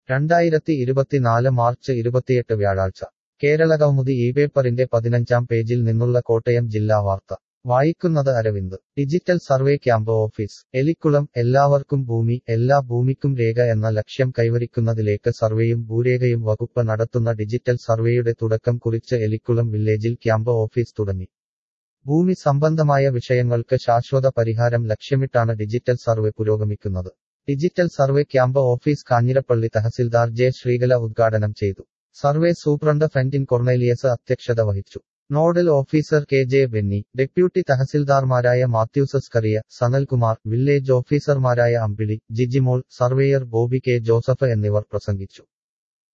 രണ്ടായിരത്തി ഇരുപത്തിനാല് മാർച്ച് ഇരുപത്തിയെട്ട് വ്യാഴാഴ്ച കേരള കൗമുദി ഈ പേപ്പറിന്റെ പതിനഞ്ചാം പേജിൽ നിന്നുള്ള കോട്ടയം ജില്ലാ വാർത്ത വായിക്കുന്നത് Aravind digital survey camp office Elikkulam എല്ലാവർക്കും ഭൂമി എല്ലാ ഭൂമിക്കും രേഖ എന്ന ലക്ഷ്യം കൈവരിക്കുന്നതിലേക്ക് സർവേയും ഭൂരേഖയും വകുപ്പ് നടത്തുന്ന ഡിജിറ്റൽ സർവേയുടെ തുടക്കം കുറിച്ച് എലിക്കുളം വില്ലേജിൽ ക്യാമ്പ് ഓഫീസ് തുടങ്ങി ഭൂമി സംബന്ധമായ വിഷയങ്ങൾക്ക് ശാശ്വത പരിഹാരം ലക്ഷ്യമിട്ടാണ് ഡിജിറ്റൽ സർവേ പുരോഗമിക്കുന്നത് digital survey camp office Kanjirappally tahsildar J Sreekala ഉദ്ഘാടനം ചെയ്തു സർവേ സൂപ്രണ്ട് ഫെന്റിൻ കൊർണേലിയസ് അധ്യക്ഷത വഹിച്ചു nodal officer K J Benny deputy തഹസിൽദാർമാരായ മാത്യൂസസ് കറിയ സനൽകുമാർ വില്ലേജ് ഓഫീസർമാരായ അമ്പിളി ജിജിമോൾ സർവേയർ ബോബി കെ ജോസഫ് എന്നിവർ പ്രസംഗിച്ചു